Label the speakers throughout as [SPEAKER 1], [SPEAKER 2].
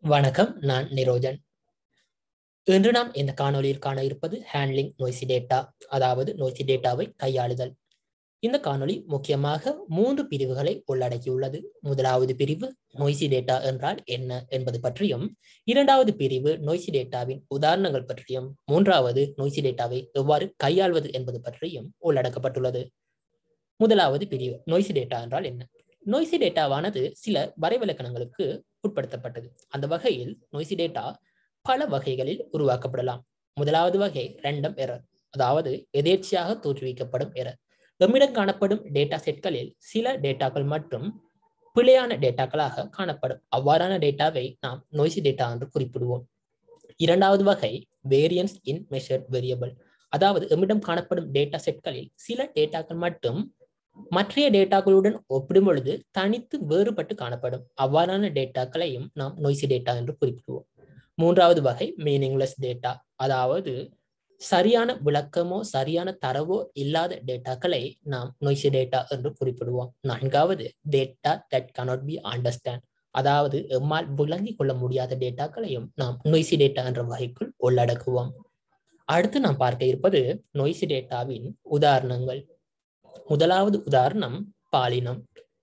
[SPEAKER 1] வணக்கம் நான் நிரோஜன் இன்று நாம் இந்த காணொலியில் காண இருப்பது ஹேண்ட்லிங் நோய்சி டேட்டா அதாவது நோய்சி டேட்டாவை கையாளுதல் இந்த காணொளி முக்கியமாக மூன்று பிரிவுகளை உள்ளடக்கியுள்ளது முதலாவது பிரிவு நோய்சி டேட்டா என்றால் என்ன என்பது பற்றியும் இரண்டாவது பிரிவு நோய்சி டேட்டாவின் உதாரணங்கள் பற்றியும் மூன்றாவது நோய்சி டேட்டாவை எவ்வாறு கையாள்வது என்பது பற்றியும் உள்ளடக்கப்பட்டுள்ளது முதலாவது பிரிவு நோய்சி டேட்டா என்றால் என்ன நோய்சி டேட்டாவானது சில வரைவிலக்கணங்களுக்கு உட்படுத்தப்பட்டது அந்த வகையில் நோய்சி டேட்டா பல வகைகளில் உருவாக்கப்படலாம் முதலாவது வகை ரெண்டம் எரர் அதாவது எதேர்ச்சியாக தோற்றுவிக்கப்படும் எரர் எம்மிடம் காணப்படும் டேட்டா செட்களில் சில டேட்டாக்கள் மற்றும் பிழையான டேட்டாக்களாக காணப்படும் அவ்வாறான டேட்டாவை நாம் நோய்சி டேட்டா என்று குறிப்பிடுவோம் இரண்டாவது வகை வேரியன்ஸ் இன் மெஷர்ட் வேரியபிள் அதாவது எம்மிடம் காணப்படும் டேட்டா செட்களில் சில டேட்டாக்கள் மட்டும் மற்றைய டேட்டாக்களுடன் ஒப்பிடும் பொழுது தனித்து வேறுபட்டு காணப்படும் அவ்வாறான டேட்டாக்களையும் நாம் நொய்சி டேட்டா என்று குறிப்பிடுவோம் மூன்றாவது வகை மீனிங்லெஸ் டேட்டா அதாவது சரியான விளக்கமோ சரியான தரவோ இல்லாத டேட்டாக்களை நாம் நொய்சி டேட்டா என்று குறிப்பிடுவோம் நான்காவது data that cannot be understand அதாவது எம்மால் விளங்கிக் கொள்ள முடியாத டேட்டாக்களையும் நாம் நொய்சி டேட்டா என்ற வகைக்குள் உள்ளடக்குவோம் அடுத்து நாம் பார்க்க இருப்பது நொய்சி டேட்டாவின் உதாரணங்கள் முதலாவது உதாரணம் பாலினம்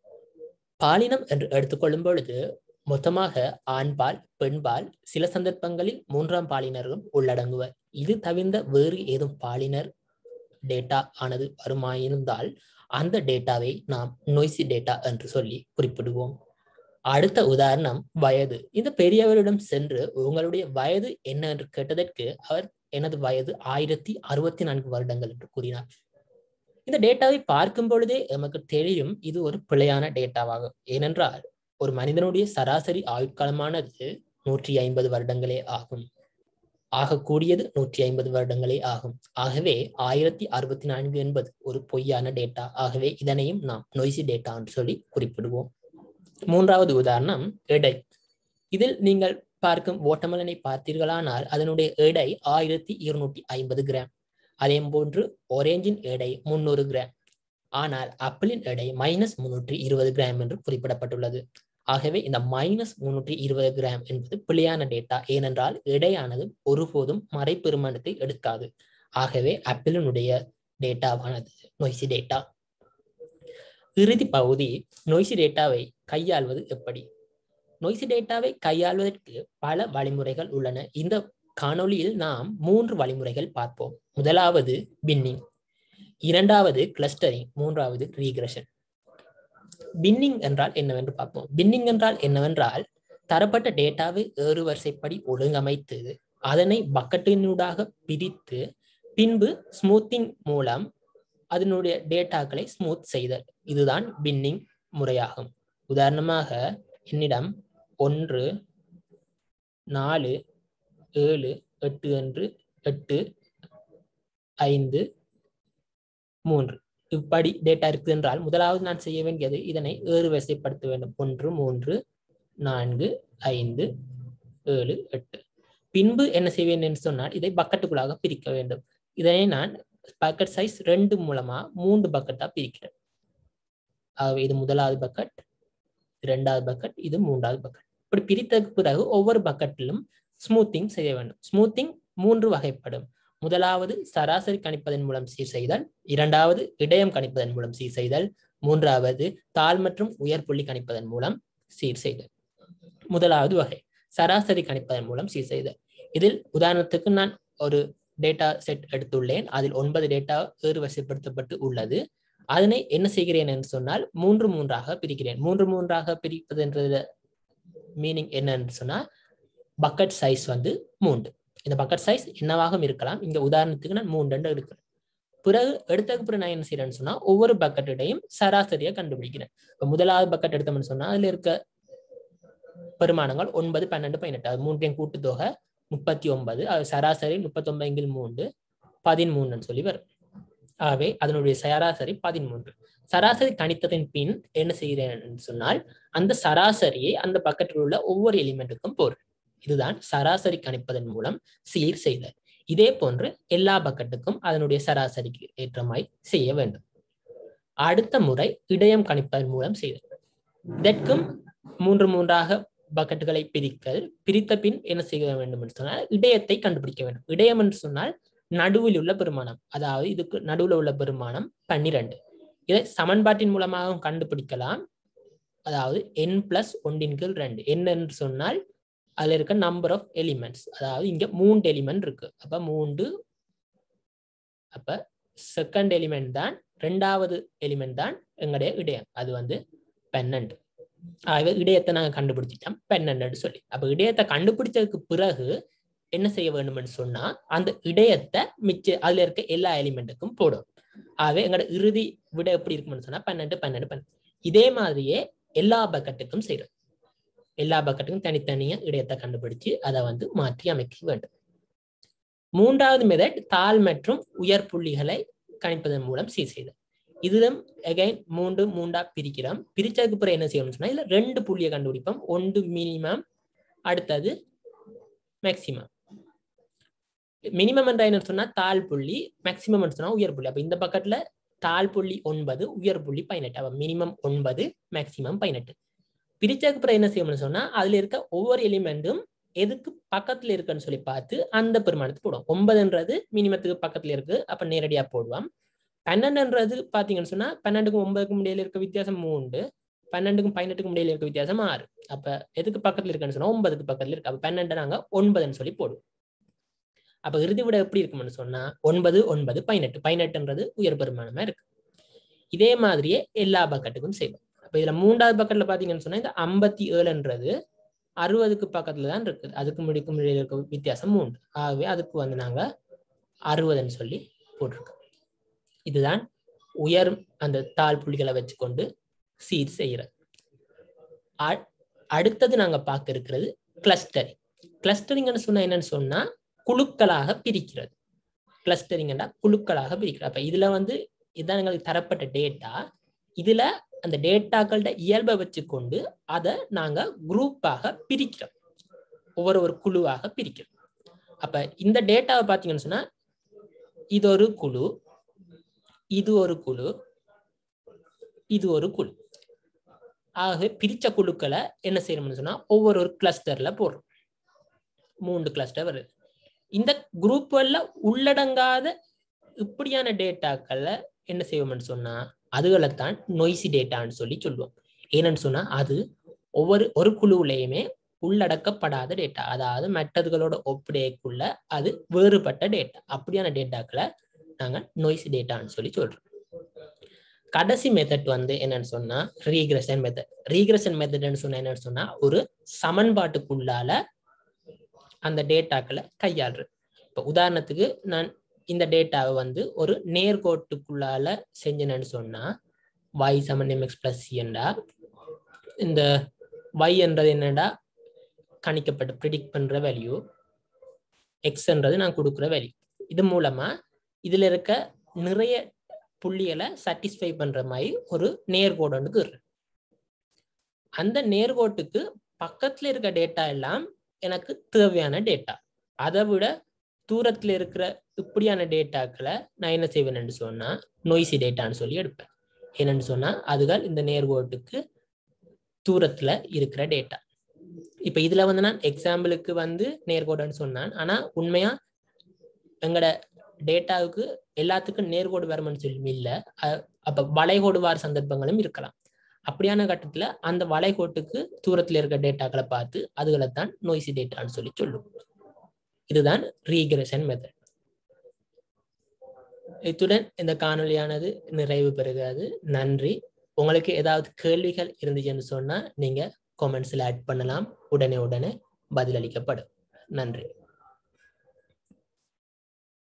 [SPEAKER 1] பாலினம் என்று எடுத்துக்கொள்ளும் பொழுது மொத்தமாக ஆண்பால் பெண்பால் சில சந்தர்ப்பங்களில் மூன்றாம் பாலினரும் உள்ளடங்குவர் இது தவிர்ந்த வேறு ஏதும் பாலினர் டேட்டா ஆனது வருமாயிருந்தால் அந்த டேட்டாவை நாம் நொய்சி டேட்டா என்று சொல்லி குறிப்பிடுவோம் அடுத்த உதாரணம் வயது இந்த பெரியவரிடம் சென்று உங்களுடைய வயது என்ன என்று கேட்டதற்கு அவர் எனது வயது ஆயிரத்தி அறுபத்தி நான்கு வருடங்கள் என்று கூறினார் இந்த டேட்டாவை பார்க்கும் பொழுதே நமக்கு தெரியும் இது ஒரு பிழையான டேட்டாவாகும் ஏனென்றால் ஒரு மனிதனுடைய சராசரி ஆயுட்காலமானது நூற்றி ஐம்பது வருடங்களே ஆகும் ஆகக்கூடியது நூற்றி ஐம்பது வருடங்களே ஆகும் ஆகவே ஆயிரத்தி அறுபத்தி நான்கு என்பது ஒரு பொய்யான டேட்டா ஆகவே இதனையும் நாம் நொய்சி டேட்டா என்று சொல்லி குறிப்பிடுவோம் மூன்றாவது உதாரணம் எடை இதில் நீங்கள் பார்க்கும் ஓட்டமலனை பார்த்தீர்களானால் அதனுடைய எடை ஆயிரத்தி இருநூற்றி ஐம்பது கிராம் அதே போன்று ஒரேஞ்சின் எடை முன்னூறு கிராம் ஆனால் ஆப்பிளின் எடை மைனஸ் முன்னூற்றி இருபது கிராம் என்று குறிப்பிடப்பட்டுள்ளது ஆகவே இந்த மைனஸ் முன்னூற்றி இருபது கிராம் என்பது பிழையான டேட்டா ஏனென்றால் எடையானது ஒருபோதும் மறைப்பெருமானத்தை எடுக்காது ஆகவே ஆப்பிளினுடைய டேட்டாவானது நொய்சி டேட்டா இறுதி பகுதி நொய்சி டேட்டாவை கையாள்வது எப்படி நொய்சி டேட்டாவை கையாள்வதற்கு பல வழிமுறைகள் உள்ளன இந்த காணொளியில் நாம் மூன்று வழிமுறைகள் பார்ப்போம் முதலாவது பின்னிங் இரண்டாவது கிளஸ்டரிங் மூன்றாவது ரீக்ரெஷன் பின்னிங் என்றால் என்னவென்று பார்ப்போம் பின்னிங் என்றால் என்னவென்றால் தரப்பட்ட டேட்டாவை ஏறு வரிசைப்படி ஒழுங்கமைத்து அதனை பக்கெட்டினூடாக பிரித்து பின்பு ஸ்மூத்திங் மூலம் அதனுடைய டேட்டாக்களை ஸ்மூத் செய்தல் இதுதான் பின்னிங் முறையாகும் உதாரணமாக என்னிடம் ஒன்று நாலு ஏழு எட்டு என்று எட்டு ஐந்து மூன்று இப்படி டேட்டா இருக்குது என்றால் முதலாவது நான் செய்ய வேண்டியது இதனை ஏறு வரிசைப்படுத்த வேண்டும் ஒன்று மூன்று நான்கு ஐந்து ஏழு எட்டு பின்பு என்ன செய்வேன் என்று சொன்னால் இதை பக்கெட்டுக்குள்ளாக பிரிக்க வேண்டும் இதனை நான் பக்கெட் சைஸ் ரெண்டு மூலமா மூன்று பக்கெட்டா பிரிக்கிறேன் ஆகவே இது முதலாவது பக்கெட் இரண்டாவது பக்கெட் இது மூன்றாவது பக்கெட் இப்படி பிரித்ததுக்கு பிறகு ஒவ்வொரு பக்கெட்டிலும் ஸ்மூத்திங் செய்ய வேண்டும் ஸ்மூத்திங் மூன்று வகைப்படும் முதலாவது சராசரி கணிப்பதன் மூலம் சீர் செய்தல் இரண்டாவது இடையம் கணிப்பதன் மூலம் சீர் செய்தல் மூன்றாவது தாழ் மற்றும் உயர் புள்ளி கணிப்பதன் மூலம் சீர் செய்தல் முதலாவது வகை சராசரி கணிப்பதன் மூலம் சீர் செய்தல் இதில் உதாரணத்துக்கு நான் ஒரு டேட்டா செட் எடுத்துள்ளேன் அதில் ஒன்பது டேட்டா ஏறு வரிசைப்படுத்தப்பட்டு உள்ளது அதனை என்ன செய்கிறேன் என்று சொன்னால் மூன்று மூன்றாக பிரிக்கிறேன் மூன்று மூன்றாக பிரிப்பதுன்றது மீனிங் என்னன்னு சொன்னால் பக்கெட் சைஸ் வந்து மூன்று இந்த பக்கெட் சைஸ் என்னவாக இருக்கலாம் இங்க உதாரணத்துக்கு நான் மூன்று எடுக்கிறேன் பிறகு எடுத்ததுக்கு பிறகு நான் என்ன செய்யறேன்னு சொன்னா ஒவ்வொரு பக்கெட்டையும் சராசரியா கண்டுபிடிக்கிறேன் இப்போ முதலாவது பக்கெட் எடுத்தோம்னு சொன்னா அதுல இருக்க பெருமானங்கள் ஒன்பது பன்னெண்டு பதினெட்டு அது மூன்றையும் கூட்டுத்தொகை முப்பத்தி ஒன்பது அது சராசரி முப்பத்தி ஒன்பது மூன்று பதிமூணுன்னு சொல்லி வரும் ஆகவே அதனுடைய சராசரி பதிமூன்று சராசரி கணித்ததின் பின் என்ன செய்கிறேன் சொன்னால் அந்த சராசரியை அந்த பக்கெட்டில் உள்ள ஒவ்வொரு எலிமெண்ட்டுக்கும் போடுறேன் இதுதான் சராசரி கணிப்பதன் மூலம் சீர் செய்தல் இதே போன்று எல்லா பக்கெட்டுக்கும் அதனுடைய சராசரிக்கு ஏற்றமாய் செய்ய வேண்டும் அடுத்த முறை இடையம் கணிப்பதன் மூலம் செய்தல் இதற்கும் மூன்று மூன்றாக பக்கெட்டுகளை பிரிக்கல் பிரித்த பின் என்ன செய்ய வேண்டும் என்று சொன்னால் இடையத்தை கண்டுபிடிக்க வேண்டும் இடையம் என்று சொன்னால் நடுவில் உள்ள பெருமானம் அதாவது இதுக்கு நடுவில் உள்ள பெருமானம் பன்னிரண்டு இதை சமன்பாட்டின் மூலமாகவும் கண்டுபிடிக்கலாம் அதாவது என் பிளஸ் ஒன்றின் கீழ் ரெண்டு என்ன என்று சொன்னால் அதுல இருக்க நம்பர் ஆஃப் எலிமெண்ட்ஸ் அதாவது இங்க மூன்று எலிமெண்ட் இருக்கு அப்ப மூன்று அப்ப செகண்ட் எலிமெண்ட் தான் ரெண்டாவது எலிமெண்ட் தான் எங்களுடைய இடையம் அது வந்து பன்னெண்டு ஆகவே இடையத்தை நாங்கள் கண்டுபிடிச்சிட்டோம் பன்னெண்டுன்னு சொல்லி அப்ப இடையத்தை கண்டுபிடிச்சதுக்கு பிறகு என்ன செய்ய வேண்டும்னு சொன்னா அந்த இடையத்தை மிச்ச அதுல இருக்க எல்லா எலிமெண்ட்டுக்கும் போடும் ஆகவே எங்களோட இறுதி விட எப்படி இருக்கும்னு சொன்னா பன்னெண்டு பன்னெண்டு பன்னெண்டு இதே மாதிரியே எல்லா பக்கெட்டுக்கும் செய்யறது எல்லா பக்கெட்டுக்கும் தனித்தனியா இடையத்தை கண்டுபிடிச்சு அதை வந்து மாற்றி அமைக்க வேண்டும் மூன்றாவது மெதட் தாள் மற்றும் உயர் புள்ளிகளை கணிப்பதன் மூலம் சீர் செய்தல் இதுலும் அகைன் மூன்று மூண்டா பிரிக்கிறோம் பிரிச்சதுக்கு பிறகு என்ன செய்யணும்னு சொன்னா இதுல ரெண்டு புள்ளியை கண்டுபிடிப்போம் ஒன்று மினிமம் அடுத்தது மேக்சிமம் மினிமம் என்ற என்ன சொன்னா தாழ் புள்ளி மேக்சிமம் சொன்னா உயர் புள்ளி அப்ப இந்த பக்கத்துல தாழ் புள்ளி ஒன்பது உயர் புள்ளி பதினெட்டு அப்ப மினிமம் ஒன்பது மேக்சிமம் பதினெட்டு பிரிச்சதுக்கு பிறகு என்ன செய்யணும்னு சொன்னா அதுல இருக்க ஒவ்வொரு எலிமெண்ட்டும் எதுக்கு பக்கத்துல இருக்குன்னு சொல்லி பார்த்து அந்த பெருமானத்துக்கு போடுவோம் ஒன்பதுன்றது மினிமத்துக்கு பக்கத்துல இருக்கு அப்ப நேரடியா போடுவோம் பன்னெண்டுன்றது பாத்தீங்கன்னு சொன்னா பன்னெண்டுக்கும் ஒன்பதுக்கும் இடையில இருக்க வித்தியாசம் மூன்று பன்னெண்டுக்கும் பதினெட்டுக்கும் இடையில இருக்க வித்தியாசம் ஆறு அப்ப எதுக்கு பக்கத்துல இருக்குன்னு சொன்னா ஒன்பதுக்கு பக்கத்துல இருக்கு அப்ப பன்னெண்டு நாங்க ஒன்பதுன்னு சொல்லி போடுவோம் அப்ப இறுதி விட எப்படி இருக்கும்னு சொன்னா ஒன்பது ஒன்பது பதினெட்டு பதினெட்டுன்றது உயர் பெருமானமா இருக்கு இதே மாதிரியே எல்லா பக்கெட்டுக்கும் செய்வோம் அப்ப இதுல மூன்றாவது பக்கெட்ல பாத்தீங்கன்னு சொன்னா இந்த ஐம்பத்தி ஏழுன்றது அறுபதுக்கு பக்கத்துல தான் இருக்குது அதுக்கு முடிக்கும் இடையில இருக்க வித்தியாசம் மூன்று ஆகவே அதுக்கு வந்து நாங்க அறுபதுன்னு சொல்லி போட்டிருக்கோம் இதுதான் உயர் அந்த தாழ் புள்ளிகளை வச்சுக்கொண்டு சீர் செய்யறது அடுத்தது நாங்க பார்க்க இருக்கிறது கிளஸ்டரிங் கிளஸ்டரிங்னு சொன்னா என்னன்னு சொன்னா குழுக்களாக பிரிக்கிறது கிளஸ்டரிங்னா குழுக்களாக பிரிக்கிறது அப்ப இதுல வந்து இதுதான் எங்களுக்கு தரப்பட்ட டேட்டா இதுல அந்த டேட்டாக்களோட இயல்பை வச்சுக்கொண்டு அதை நாங்க குரூப்பாக பிரிக்கிறோம் ஒவ்வொரு ஒரு குழுவாக பிரிக்கிறோம் அப்ப இந்த டேட்டாவை பார்த்தீங்கன்னு சொன்னா இது ஒரு குழு இது ஒரு குழு இது ஒரு குழு ஆகவே பிரிச்ச குழுக்களை என்ன செய்யணும்னு சொன்னா ஒவ்வொரு ஒரு கிளஸ்டர்ல போடுறோம் மூன்று கிளஸ்டர் வருது இந்த குரூப்ல உள்ளடங்காத இப்படியான டேட்டாக்களை என்ன செய்வோம்னு சொன்னா அதுகளைத்தான் நொய்சி டேட்டான்னு சொல்லி சொல்லுவோம் ஏன்னு சொன்னா அது ஒவ்வொரு ஒரு குழுவுலையுமே உள்ளடக்கப்படாத டேட்டா அதாவது மற்றதுகளோட ஒப்படைக்குள்ள அது வேறுபட்ட டேட்டா அப்படியான டேட்டாக்களை நாங்க நொய்ஸ் டேட்டான்னு சொல்லி சொல்றோம் கடைசி மெத்தட் வந்து என்னன்னு சொன்னா ரீக்ரெஷன் மெத்தட் ரீக்ரெஷன் மெத்தட்னு சொன்னா என்னன்னு சொன்னா ஒரு சமன்பாட்டுக்குள்ளால அந்த டேட்டாக்களை கையாளுறது இப்போ உதாரணத்துக்கு நான் இந்த டேட்டாவை வந்து ஒரு நேர்கோட்டுக்குள்ளால செஞ்சேன்னு சொன்னா y சமன் எம்எக்ஸ் பிளஸ் என்றா இந்த y என்றது என்னடா கணிக்கப்பட்ட ப்ரிடிக்ட் பண்ற வேல்யூ எக்ஸ்ன்றது நான் கொடுக்குற வேல்யூ இது மூலமா இதுல இருக்க நிறைய புள்ளிகளை சாட்டிஸ்ஃபை பண்ற மாதிரி ஒரு நேர்கோடு ஒன்று அந்த நேர்கோட்டுக்கு பக்கத்துல இருக்க டேட்டா எல்லாம் எனக்கு தேவையான டேட்டா அதை விட தூரத்துல இருக்கிற இப்படியான டேட்டாக்களை நான் என்ன செய்வேன்னு சொன்னா நொய்சி டேட்டான்னு சொல்லி எடுப்பேன் என்னன்னு சொன்னா அதுகள் இந்த நேர்கோட்டுக்கு தூரத்துல இருக்கிற டேட்டா இப்ப இதுல வந்து நான் எக்ஸாம்பிளுக்கு வந்து நேர்கோடுன்னு சொன்னான் ஆனா உண்மையா எங்கட டேட்டாவுக்கு எல்லாத்துக்கும் நேர்கோடு வரணும்னு சொல்லி இல்லை அப்ப வளைகோடு வார சந்தர்ப்பங்களும் இருக்கலாம் அப்படியான கட்டத்துல அந்த வளைகோட்டுக்கு தூரத்துல இருக்க டேட்டாக்களை பார்த்து அதுகளைத்தான் நோய்சி டேட்டான்னு சொல்லி சொல்லும் இதுதான் ரீக்ரெஷன் மெத்தட் இத்துடன் இந்த காணொலியானது நிறைவு பெறுகிறது நன்றி உங்களுக்கு ஏதாவது கேள்விகள் இருந்துச்சுன்னு சொன்னா நீங்க காமெண்ட்ஸ்ல ஆட் பண்ணலாம் உடனே உடனே பதிலளிக்கப்படும் நன்றி